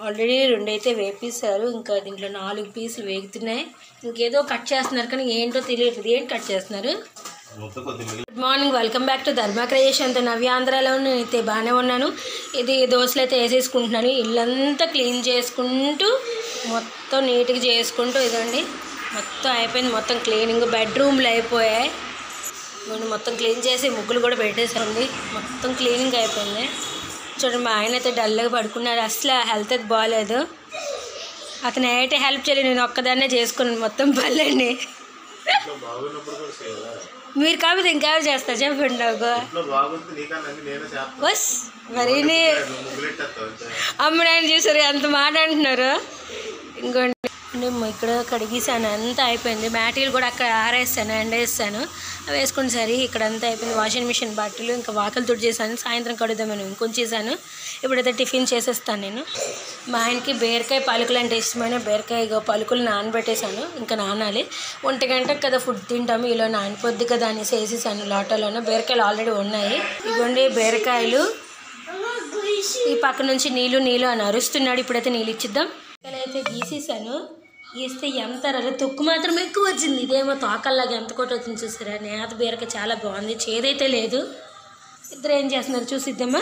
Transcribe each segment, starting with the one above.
Already రెండైతే వేపేశారు ఇంకా దీంట్లో నాలుగు పీసులు వేగుతున్నాయి ఇంకేదో కట్ చేస్తున్నారు కానీ ఏంటో తెలియట్లేదు ఏంటి కట్ చేస్తున్నారు మొత్తం కొద్ది మిగిలి good morning welcome back to Dharma క్రియేషన్తో నవ్యాంధ్రలో నేనైతే బాగానే ఉన్నాను ఇది దోశలు అయితే వేసేసుకుంటున్నాను ఇల్లంతా క్లీన్ చేసుకుంటూ మొత్తం నీట్గా చేసుకుంటూ ఇదండి మొత్తం అయిపోయింది మొత్తం క్లీనింగ్ బెడ్రూమ్లు అయిపోయాయి ఇదిగోండి మొత్తం క్లీన్ చేసి ముగ్గులు కూడా పెట్టేసారండి మొత్తం క్లీనింగ్ అయిపోయింది చూడండి మా ఆయన అయితే డల్గా పడుకున్నాడు అసలు హెల్త్ అయితే బాగాలేదు అతను అయితే హెల్ప్ చేయలేదు నేను ఒక్కదాన్నే చేసుకున్నాను మొత్తం పనులన్నీ ఇంట్లో బాగున్నప్పుడు కూడా చేయాలా మీరు కాకపోతే ఇంకెవరు చేస్తారు చెప్పండి నాకు ఇంట్లో బాగుంది నీకన్నా నేనే చేస్తాను బస్ మరి నీ నువ్వు ముగ్గులెట్టేస్తావు అంతే అమ్మ నాయన చూసారు ఎంత మాట అంటున్నారు ఇంకోండి నేను ఇక్కడ కడిగేసాను అంతా అయిపోయింది మ్యాటీలు కూడా అక్కడ ఆరేస్తాను ఎండేస్తాను అవి వేసుకుని సరే ఇక్కడ అంతా అయిపోయింది వాషింగ్ మిషన్ బట్టలు ఇంకా వాకలు తుడిచేసాను సాయంత్రం కడుగుదామని ఇంకొంచేసాను ఇప్పుడైతే టిఫిన్ చేసేస్తాను నేను మా ఆయనకి బీరకాయ పలుకులు అంటే ఇష్టమైన బీరకాయ ఇగో పలుకులు నానబెట్టేశాను ఇంకా నానాలి ఒంటి గంటకు కదా ఫుడ్ తింటాము ఇలా నానిపోద్ది కదా అనేసి వేసేసాను లోటలోనే బీరకాయలు ఆల్రెడీ ఉన్నాయి ఇవ్వండి బీరకాయలు ఈ పక్క నుంచి నీళ్ళు నీళ్ళు అని అరుస్తున్నాడు ఇప్పుడైతే నీళ్ళు ఇచ్చిద్దాం అయితే గీసేసాను గీస్తే ఎంత రవ్వ తొక్కు మాత్రం ఎక్కువ వచ్చింది ఇదేమో తోకల్లాగా ఎంత కొట్టి వచ్చింది చూసారా నేత బీరక చాలా బాగుంది చేదైతే లేదు ఇద్దరు ఏం చేస్తున్నారు చూసిద్దామా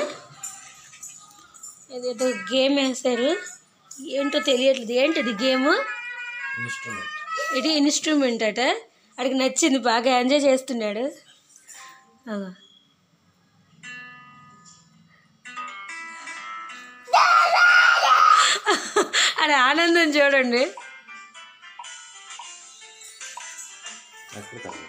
ఇదేదో గేమ్ వేస్తారు ఏంటో తెలియట్లేదు ఏంటిది గేమ్ ఇన్స్ట్రుమెంట్ ఇది ఇన్స్ట్రుమెంట్ అట అడికి నచ్చింది బాగా ఎంజాయ్ చేస్తున్నాడు అగో. అక్కడ ఆనందం చూడండి ఎక్కడ కాదు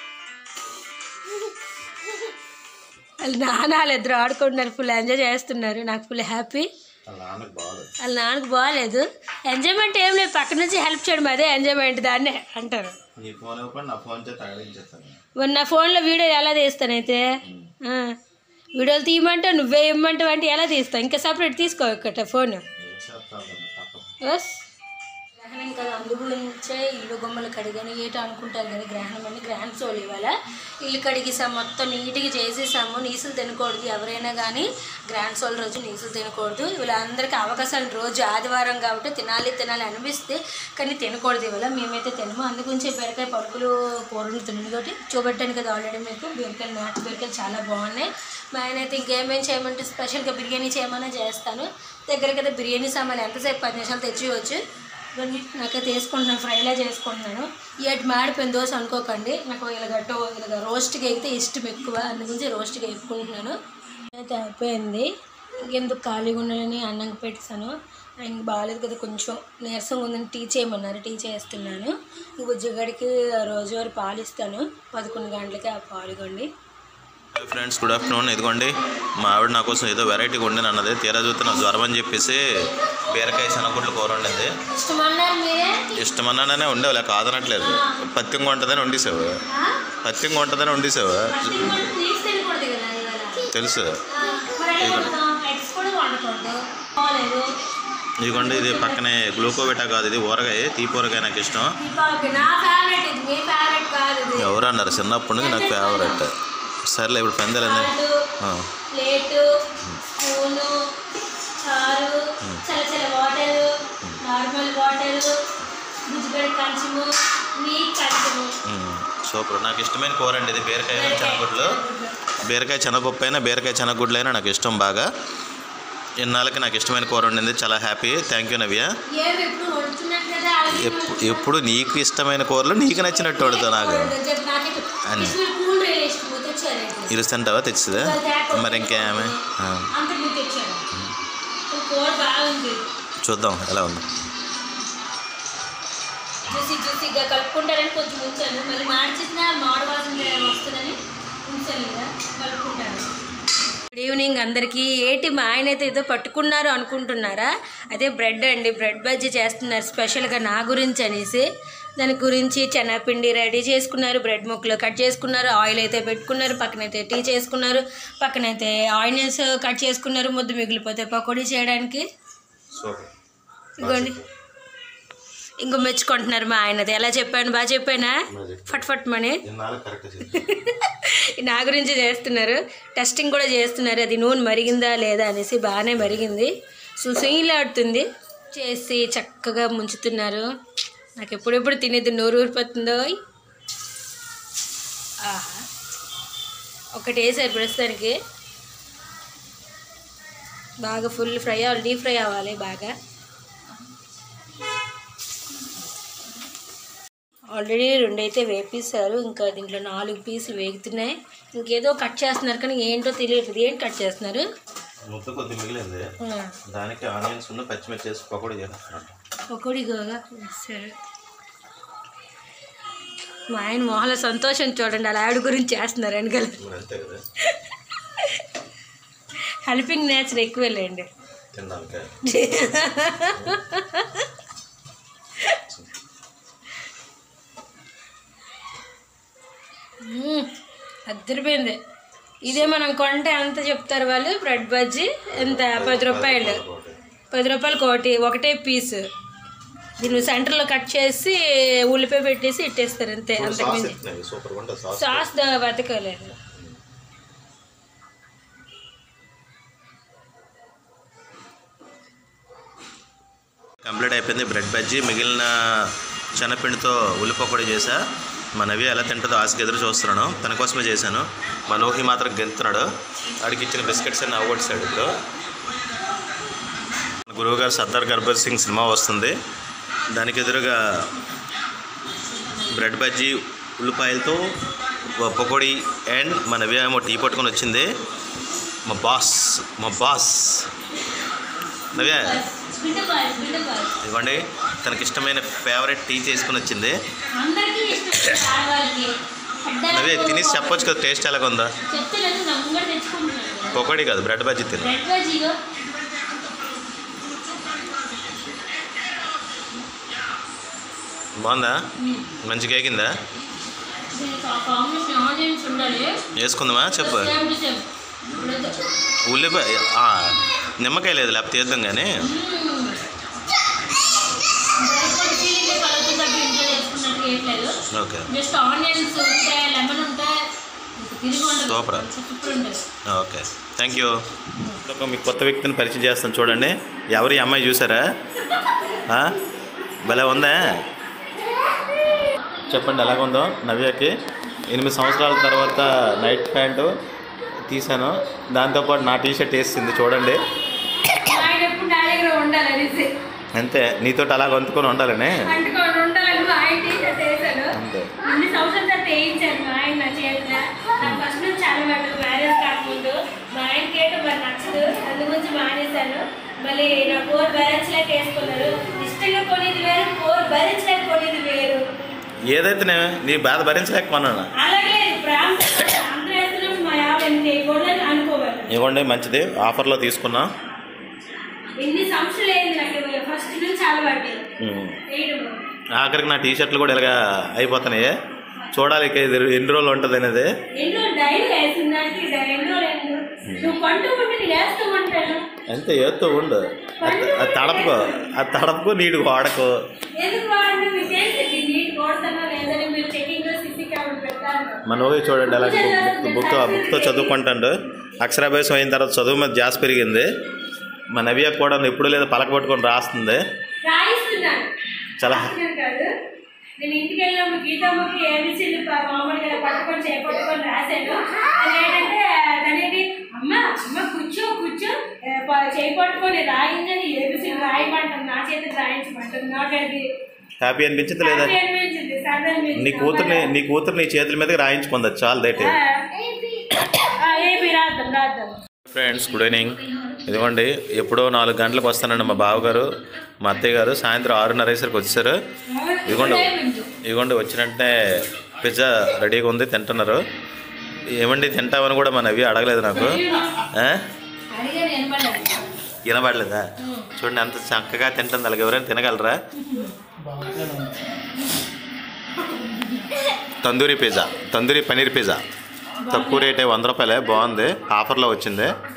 వాళ్ళు నాన్నలు ఇద్దరు ఆడుకుంటున్నారు ఫుల్ ఎంజాయ్ చేస్తున్నారు నాకు ఫుల్ హ్యాపీ వాళ్ళ నాన్నకు బాగాలేదు వాళ్ళ నాన్నకు బాగాలేదు ఎంజాయ్మెంట్ ఏం లేదు పక్క నుంచి హెల్ప్ చేయడం అదే ఎంజాయ్మెంట్ దాన్నే అంటారు నీ ఫోన్ ఇవ్వకుండా నా ఫోన్ చేత తగడించేస్తాను మరి నా ఫోన్లో వీడియో ఎలా తీస్తానైతే ఆ, వీడియోలు తీయమంటే నువ్వే ఇమ్మంటావు అంటే ఎలా తీస్తావు ఇంకా సపరేట్ తీసుకో ఒకట ఫోన్ ఏం చేస్తాను తప్పదు బస్ గ్రహణం కదా అందు గురించే ఇల్లు బొమ్మలు కడిగాను ఏటో అనుకుంటారు కదా గ్రహణం అని గ్రహణ సోలు ఇవాళ ఇల్లు కడిగేసాము మొత్తం నీట్గా చేసేసాము నీసులు తినకూడదు ఎవరైనా కానీ గ్రాండ్ సోల్ రోజు నీసులు తినకూడదు ఇవాళ అందరికీ అవకాశాలు రోజు ఆదివారం కాబట్టి తినాలి తినాలి అనిపిస్తే కానీ తినకూడదు ఇవాళ మేమైతే తినము అందుగురించే బీరకాయ పలుకులు కూరలు తినడం చూపెట్టాను కదా ఆల్రెడీ మీకు బీరకాయలు నాటు బీరకాయలు చాలా బాగున్నాయి మా ఆయన అయితే ఇంకేమేం చేయమంటే స్పెషల్గా బిర్యానీ చేయమని చేస్తాను దగ్గర కదా బిర్యానీ సామాన్లు ఎంతసేపు పది నిమిషాలు తెచ్చివచ్చు ఇవన్నీ నాకైతే వేసుకుంటున్నాను ఫ్రైలా చేసుకుంటున్నాను ఏటి మాడిపోయిన దోశ అనుకోకండి నాకు ఇలాగట్టు ఇలాగ రోస్ట్గా అయితే ఇష్టం ఎక్కువ అందుగురించి రోస్ట్గా వేసుకుంటున్నాను అయితే అయిపోయింది ఇంకెందుకు ఖాళీగా ఉండాలని అన్నం పెట్టేశాను ఆయనకి బాగాలేదు కదా కొంచెం నీరసంగా ఉందని టీ చేయమన్నారు టీ చేస్తున్నాను ఇంకో జిగడికి రోజువారి పాలు ఇస్తాను పదకొండు గంటలకి ఆ పాలు ఇవ్వండి హాయ్ ఫ్రెండ్స్ గుడ్ ఆఫ్టర్నూన్ ఇదిగోండి మా ఆవిడ నా కోసం ఏదో వెరైటీగా ఉండి అన్నది తీరా చూస్తే నాకు జ్వరం అని చెప్పేసి బీరకాయ శనగగుడ్లు కూర వండింది ఇష్టమన్నారు మీరే ఇష్టమన్నానే ఉండేవు లేక కాదనట్లేదు పత్తింగా ఉంటుందని వండేసావు పత్తింగా ఉంటుందని వండేసావు నీకు తినకూడదు కదా ఇవాళ తెలుసు మరి ఎలా వండుతాం? ఎగ్స్ కూడా వండకూడదు బాగోలేదు ఇదిగోండి ఇది పక్కనే గ్లూకోవిటా కాదు ఇది ఊరగాయ తీపూరగాయ నాకు ఇష్టం దీపావళికి నా ఫేవరెట్ ఇది మీ ఫేవరెట్ కాదు ఇది ఎవరు అన్నారు చిన్నప్పటి నుంచి నాకు ఫేవరెట్ సర్లే ఇప్పుడు పెందలండి చారు, ప్లేటు స్పూను చారు చల్ల చల్ల వాటర్ నార్మల్ వాటర్ గుజ్జుగడ్డ కంచము నీ కంచము సూపర్ నాకు ఇష్టమైన కూర అండి ఇది బీరకాయ శనగగుడ్లు బీరకాయ శనగపప్పు అయినా బీరకాయ శనగగుడ్లు అయినా నాకు ఇష్టం బాగా ఇన్నాళ్ళకి నాకు ఇష్టమైన కూర వండింది చాలా హ్యాపీ థ్యాంక్ యూ నవ్య ఏమి ఎప్పుడు వండుతున్నట్టు కదా అలాగే ఎప్పు- ఎప్పుడు నీకు ఇష్టమైన కూరలు నీకు నచ్చినట్టు వండుతావు నాకు చెప్పు, నాకే అన్ని. ఇష్టమైన కూల్ డ్రింక్ ఇష్టం తెచ్చారండి ఇరుస్తుంటావా తెచ్చిదా మరి ఇంకేమే ఆ, అంత ముందు తెచ్చాను కూర బాగుంది చూద్దాం ఎలా ఉంది జ్యూసీ జ్యూసీగా కలుపుకుంటారని కొంచెం ఉంచాను మళ్ళీ మార్చేసిన మాడ వాసన వస్తుందని ఉంచాను కదా కలుపుకుంటాను గుడ్ ఈవినింగ్ అందరికీ ఏంటి మా ఆయన అయితే ఏదో పట్టుకున్నారు అనుకుంటున్నారా అదే బ్రెడ్ అండి బ్రెడ్ బజ్జీ చేస్తున్నారు స్పెషల్గా నా గురించి అనేసి దాని గురించి చెనాపిండి రెడీ చేసుకున్నారు బ్రెడ్ ముక్కలు కట్ చేసుకున్నారు ఆయిల్ అయితే పెట్టుకున్నారు పక్కనైతే టీ చేసుకున్నారు పక్కనైతే ఆనియన్స్ కట్ చేసుకున్నారు ముద్దు మిగిలిపోతే పకోడీ చేయడానికి సూపర్ ఇదిగోండి ఇంకో మెచ్చుకుంటున్నారు మా ఆయనది ఎలా చెప్పాను బాగా చెప్పానా ఫట్ ఫట్ మని ఇన్నాళ్ళు కరెక్ట్ నా గురించి చేస్తున్నారు టెస్టింగ్ కూడా చేస్తున్నారు అది నూనె మరిగిందా లేదా అనేసి బాగానే మరిగింది సుశీలాడుతుంది చేసి చక్కగా ముంచుతున్నారు నాకు ఎప్పుడెప్పుడు తినేది నోరు ఊరిపోతుందో ఆహా ఒకటి వేసారు ప్రస్తుతానికి బాగా ఫుల్ ఫ్రై అవ్వాలి డీప్ ఫ్రై అవ్వాలి బాగా ఆల్రెడీ రెండైతే వేపేశారు ఇంకా దీంట్లో నాలుగు పీసులు వేగుతున్నాయి ఇంకేదో కట్ చేస్తున్నారు కానీ ఏంటో తెలియట్లేదు ఏంటి కట్ చేస్తున్నారు ముద్ద కొద్ది మిగిలింది ఆ, దానికి ఆనియన్స్ ఉన్న పచ్చిమిర్చి వేసి పకోడీ చేస్తున్నాను పకోడీ గోగా సరే మా ఆయన మొహల సంతోషం చూడండి అలా ఆవిడ గురించి చేస్తున్నారు వెనకాల మరి అంతే కదా హెల్పింగ్ నేచర్ ఎక్కువేలేండి తినడానికి మ్మ్. అద్దరిపోయింది ఇదే మనం కొంటే ఎంత చెప్తారు వాళ్ళు బ్రెడ్ బజ్జీ ఎంత పది రూపాయలు పది రూపాయలు కోటి ఒకటే పీస్ దీన్ని సెంటర్లో కట్ చేసి ఉల్లిపాయ పెట్టేసి ఇట్టేస్తారు అంతే సాస్ అంతకుమించి ఇస్తున్నాయి సూపర్ ఉంటుంది సాస్ సాస్ ద- బతకలేదు కంప్లీట్ అయిపోయింది బ్రెడ్ బజ్జీ మిగిలిన శనగపిండితో ఉల్లిపొక్కడి చేసా మా నవి ఎలా తింటుందో ఆశకి ఎదురు చూస్తున్నాను తన కోసమే చేశాను మా లోహి మాత్రం గెంతున్నాడు వాడికి ఇచ్చిన బిస్కెట్స్ అన్ని అవగొట్టాడు ఇప్పుడు గురువుగారు సర్దార్ గర్భర్ సింగ్ సినిమా వస్తుంది దానికి ఎదురుగా బ్రెడ్ బజ్జీ ఉల్లిపాయలతో ఓ పకోడీ అండ్ మా నవ్య ఏమో టీ పట్టుకొని వచ్చింది మా బాస్ మా బాస్ నవ్య ఇవ్వండి తనకి ఇష్టమైన ఫేవరెట్ టీ చేసుకుని వచ్చింది అందరికీ ఇష్టం ఆడవాళ్ళకి నవ్య తినేసి చెప్పొచ్చు కదా టేస్ట్ ఎలాగ ఉందా చెప్తే లేదు నా ముంగడ తెచ్చుకుంటున్నాను పకోడీ కాదు బ్రెడ్ బజ్జీ తిను బ్రెడ్ బజ్జీగో బాగుందా మంచి కేకిందా దీనికి ఆ కాంబినేషన్ ఆనియన్స్ ఉండాలి వేసుకుందామా చెప్పు సేమ్ టు సేమ్ ఇప్పుడు ఉల్లిపాయ ఆ, నిమ్మకాయ లేదు లేకపోతే తీద్దాం కానీ ఓకే జస్ట్ ఆనియన్స్ ఉంటాయి లెమన్ ఉంటాయి తిరిగి ఉండదు Super. సూపర్ ఉంటుంది ఓకే థ్యాంక్ యూ ఒక మీకు కొత్త వ్యక్తిని పరిచయం చేస్తాను చూడండి ఎవరు ఈ అమ్మాయి చూసారా ఆ? భలే ఉందా చెప్పండి ఎలాగుందో నవ్యకి ఎనిమిది సంవత్సరాల తర్వాత నైట్ ప్యాంటు తీసాను దాంతోపాటు నా టీ షర్ట్ వేసింది చూడండి ఆయన ఎప్పుడు నా దగ్గర ఉండాలి అనేసి అంతే నీతో అలా వంతుకొని ఉండాలని అంటుకొని ఉండాలని మా ఆయన టీషర్ట్ వేసాను అంతే అన్ని సంవత్సరాల తర్వాత వేయించాను మా ఆయన నా చేతిలో నాకు ఫస్ట్ నుంచి చాలా పడ్డదు మ్యారేజ్ కాకముందు మా ఆయనకి ఏంటో మరి నచ్చదు అందు గురించి మానేశాను మళ్ళీ నా ఫోర్ భరించలేక వేసుకున్నారు ఇష్టంగా కొనేది వేరు ఫోర్ భరించలేక కొనేది వేరు ఏదైతే నే- నీ బాధ భరించలేకపోన్నాను అలాగే ప్రాంతం అందరూ వేస్తున్నప్పుడు మా యాభై ఎనిమిది కొనని అనుకోవాలి ఇవ్వండి మంచిది ఆఫర్లో తీసుకున్నా ఎన్ని సంవత్సరాలు అయింది నాకు ఫస్ట్ నుంచి అలవాటు ఉమ్. వేయడం ఆఖరికి నా టీ షర్ట్లు కూడా ఇలాగా అయిపోతున్నాయి చూడాలి ఇక ఇది ఎన్ని రోజులు ఉంటుంది అనేది ఎన్నో డైలీ వేసిన దానికి ఎన్నో రెండు నువ్వు కొంటూ ఉంటే నేను వేస్తూ ఉంటాను అంతే ఏతో ఉండు అది అది తడపకు అది తడపకు నీడు వాడకు ఎందుకు వాడండి మీకు తెలిసి నీట్ కొడతానో లేదని మీరు చెకింగ్ సిసి కెమెరా పెడతాను మన ఊరి చూడండి అలాగే బుక్ బుక్తో బుక్తో చదువుకుంటాడు అక్షరాభ్యాసం అయిన తర్వాత చదువు మీద జాస్ పెరిగింది మా నవ్య కూడా ఎప్పుడు లేదా పలక పట్టుకొని రాస్తుంది రాయిస్తున్నాను చాలా రాస్తున్నాను కాదు నేను ఇంటికి వెళ్ళినప్పుడు గీతమ్మకి ఏబిసిలు మామూలుగా పట్టుకొని చేపట్టుకొని రాశాను అది ఏంటంటే దానికి అమ్మ అమ్మ కూర్చో కూర్చో ఏ, ప- చేయి పట్టుకొని రాయిందని ఏబిసిలు రాయమంటాను నా చేతికి రాయించమంటాను నాకు అది హ్యాపీ అనిపించింది లేదా హ్యాపీ అనిపించింది సరదా అనిపించింది. నీ కూతుర్ని నీ కూతురు నీ చేతుల మీదకి రాయించుకుంది చాలు దేటి ఆ, ఆ, ఏబి రాద్దాం రాద్దాం ఫ్రెండ్స్ గుడ్ ఈవినింగ్ ఇదిగోండి ఎప్పుడో నాలుగు గంటలకు వస్తానండి మా బావగారు మా అత్తయ్య గారు సాయంత్రం ఆరున్నర అయ్యేసరికి వచ్చారు ఇదిగోండి ఇదిగోండి వచ్చినట్టే పిజ్జా రెడీగా ఉంది తింటున్నారు ఏమండి తింటామని కూడా మా నవ్వి అడగలేదు నాకు ఆ? అడిగాను వినపడలేదు వినబడలేదా చూడండి అంత చక్కగా తింటుంది అలాగే ఎవరైనా తినగలరా తందూరి పిజ్జా తందూరి పనీర్ పిజ్జా తక్కువ రేటే వంద రూపాయలే బాగుంది ఆఫర్లో వచ్చింది